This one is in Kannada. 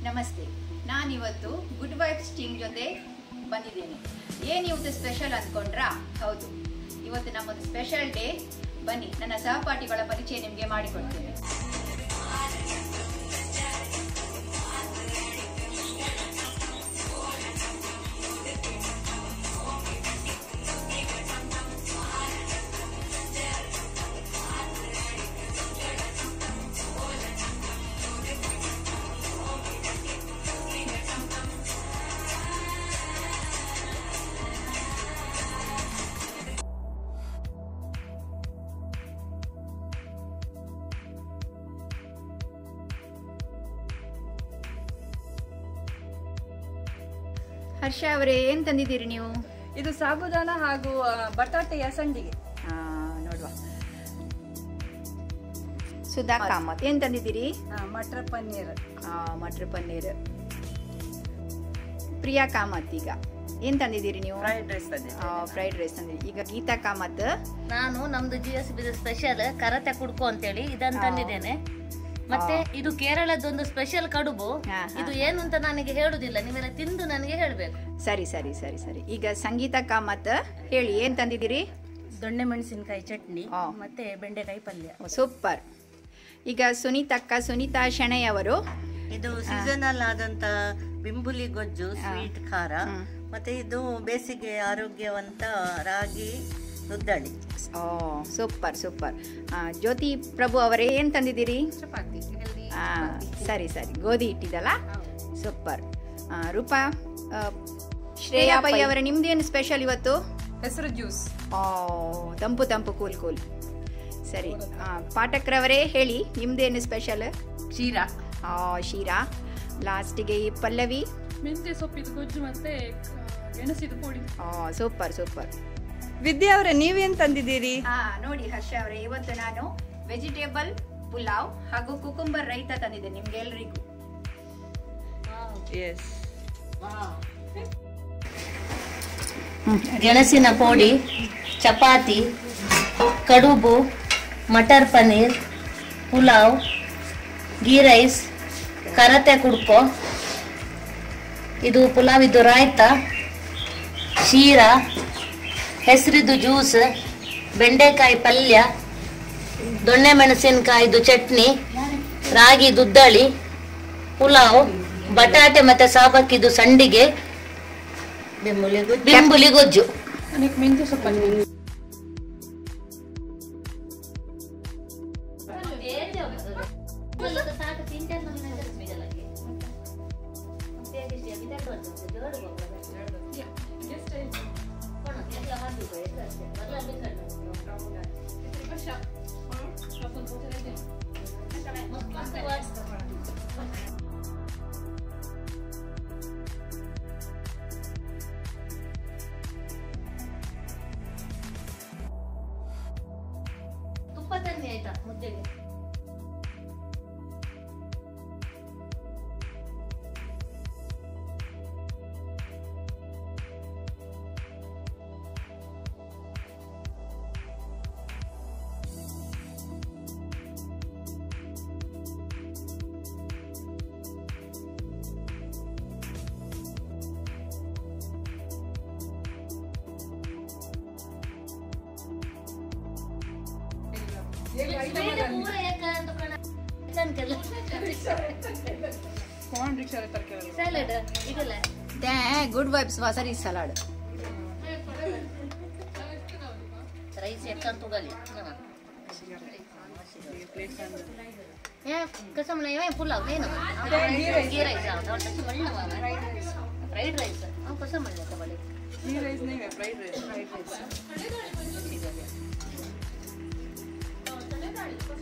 ನಮಸ್ತೆ ನಾನಿವತ್ತು ಗುಡ್ ವೈಬ್ಸ್ ಟೀಮ್ ಜೊತೆ ಬಂದಿದ್ದೇನೆ ಏನು ಇವತ್ತು ಸ್ಪೆಷಲ್ ಅಂದ್ಕೊಂಡ್ರಾ ಹೌದು ಇವತ್ತು ನಮ್ಮದು ಸ್ಪೆಷಲ್ ಡೇ ಬನ್ನಿ ನನ್ನ ಸಹಪಾಠಿಗಳ ಪರಿಚಯ ನಿಮಗೆ ಮಾಡಿಕೊಡ್ತೇನೆ ಹರ್ಷ ಅವರೇ ಏನು ತಂದಿದ್ದೀರಿ ನೀವು ಇದು ಸಾಬುದಾನ ಹಾಗೂ ಆ, ಬಟಾಟೆಯ ಸಂಡಿಗೆ ಆ, ನೋಡುವ ಸುಧಾ ಕಾಮತ್ ಏನು ತಂದಿದ್ದೀರಿ ಆ, ಮಟರ್ ಪನ್ನೀರ್ ಆ, ಮಟರ್ ಪನ್ನೀರ್ ಪ್ರಿಯಾ ಕಾಮತ್ ಈಗ ಏನು ತಂದಿದ್ದೀರಿ ನೀವು ಫ್ರೈಡ್ ರೈಸ್ ಫ್ರೈಡ್ ರೈಸ್ ತಂದಿದ್ದೀರಿ ಈಗ ಗೀತಾ ಕಾಮತ್ ನಾನು ನಮ್ದು ಜಿ ಎಸ್ ಬಿ ಸ್ಪೆಷಲ್ ಕರತೆ ಕುಡ್ಕೋ ಅಂತೇಳಿ ಇದನ್ನ ತಂದಿದ್ದೇನೆ ಮತ್ತೆ ಇದು ಕೇರಳದೊಂದು ಸ್ಪೆಷಲ್ ಕಡುಬು ಹಾ, ಹಾ. ಇದು ಏನು ಅಂತ ನನಗೆ ಹೇಳುದಿಲ್ಲ ನೀವೆಲ್ಲ ತಿಂದು ನನಗೆ ಹೇಳ್ಬೇಕು ಸರಿ ಸರಿ ಸರಿ ಸರಿ ಈಗ ಸಂಗೀತ ಕಾಮತ್ ಹೇಳಿ ಏನು ತಂದಿದ್ದೀರಿ ದೊಣ್ಣೆ ಮೆಣಸಿನಕಾಯಿ ಚಟ್ನಿ ಆ. ಮತ್ತೆ ಬೆಂಡೆಕಾಯಿ ಪಲ್ಯ ಸೂಪರ್ ಈಗ ಸುನೀತಕ್ಕ ಸುನೀತಾ ಶೆಣೈ ಅವರು ಇದು ಸೀಸನಲ್ ಆದಂತ ಬಿಂಬುಲಿ ಗೊಜ್ಜು ಸ್ವೀಟ್ ಖಾರ ಮತ್ತೆ ಇದು ಬೇಸಿಗೆ ಆರೋಗ್ಯವಂತ ರಾಗಿ ನುದ್ದಳಿ ಓ ಸೂಪರ್ ಸೂಪರ್ ಆ, ಜ್ಯೋತಿ ಪ್ರಭು ಅವರೇ ಏನು ತಂದಿದ್ದೀರಿ ಆ, ಸರಿ ಸರಿ ಗೋಧಿ ಹಿಟ್ಟಿದಲ್ಲ ಸೂಪರ್ ಆ, ರೂಪಾ ಆ, ಶ್ರೇಯಾ ಪೈ ಅವರ ನಿಮ್ದೇನು ಸ್ಪೆಷಲ್ ಇವತ್ತು ಹೆಸರು ಜ್ಯೂಸ್ ಓ ತಂಪು ತಂಪು ಕೂಲ್ ಕೂಲ್ ಸರಿ ಆ, ಪಾಠಕ್ರವರೇ ಹೇಳಿ ನಿಮ್ದೇನು ಸ್ಪೆಷಲ್ ಶೀರಾ ಆ, ಶೀರಾ ಲಾಸ್ಟಿಗೆ ಈ ಪಲ್ಲವಿ ಮೆಂತ್ಯ ಸೊಪ್ಪಿದು ಗೊಜ್ಜು ಮತ್ತೆ ಗೆಣಸಿದು ಪುಡಿ ಆ, ಸೂಪರ್ ಸೂಪರ್ ವಿದ್ಯಾ ಅವರೇ ನೀವೇನ್ ತಂದಿದ್ದೀರಿ ಹಾ ನೋಡಿ ಹರ್ಷ ಅವರೇ ಇವತ್ತು ನಾನು ವೆಜಿಟೇಬಲ್ ಪುಲಾವ್ ಹಾಗೂ ಕುಕುಂಬರ್ ರೈತ ತಂದಿದ್ದೆ ನಿಮ್ಗೆ ಎಲ್ರಿಗೂ ಎಸ್ ಗೆಣಸಿನ ಪೋಡಿ ಚಪಾತಿ ಕಡುಬು ಮಟರ್ ಪನ್ನೀರ್ ಪುಲಾವ್ ಗೀ ರೈಸ್ ಕರತೆ ಕುಡ್ಕೋ ಇದು ಪುಲಾವ್ ಇದು ರಾಯ್ತ ಶೀರಾ ಹೆಸರಿದು ಜ್ಯೂಸ್ ಬೆಂಡೆಕಾಯಿ ಪಲ್ಯ ದೊಣ್ಣೆ ಮೆಣಸಿನಕಾಯಿದು ಚಟ್ನಿ ರಾಗಿ ದುದ್ದಳಿ ಪುಲಾವ್ ಬಟಾಟೆ ಮತ್ತೆ ಸಾಬಕ್ಕಿದು ಸಂಡಿಗೆ ಬೆಂಬುಲಿ ಗೊಜ್ಜು ಬೆಂಬುಲಿ ಗೊಜ್ಜು ನನಗೆ ಮೆಂತ್ಯ ಸೊಪ್ಪು ತುಪ್ಪ ತನ್ನಿ ಆಯ್ತಾ ಮುದ್ದೆಗೆ ಬೇರೆ ಪೂರ ಏಕಾಂತ ಕಣ ಚಂಕಲ್ಲ ಫೋನ್ ರಿಕ್ಷಾ ತರಕಾರಿ ಸ್ಯಾಲಡ್ ಇದೆಲ್ಲ ಗುಡ್ ವೈಬ್ಸ್ ವಾಸರಿ ಸಲಾಡ್ ರೈಸ್ ಎಕ್ಕಂತ ತುಗಲಿ ಏ ಕಸಮನ ಏ ಪುಲಾವ್ ಏನು ಗೀ ರೈಸ್ ಫ್ರೈಡ್ ರೈಸ್ ಅವ್ನು ಕಸಮಲ್ಲ ತಗೊಳ್ಳಿ ಈ ರೈಸ್ ನೀವೇ ಫ್ರೈಡ್ ರೈಸ್ ಫ್ರೈಡ್ ರೈಸ್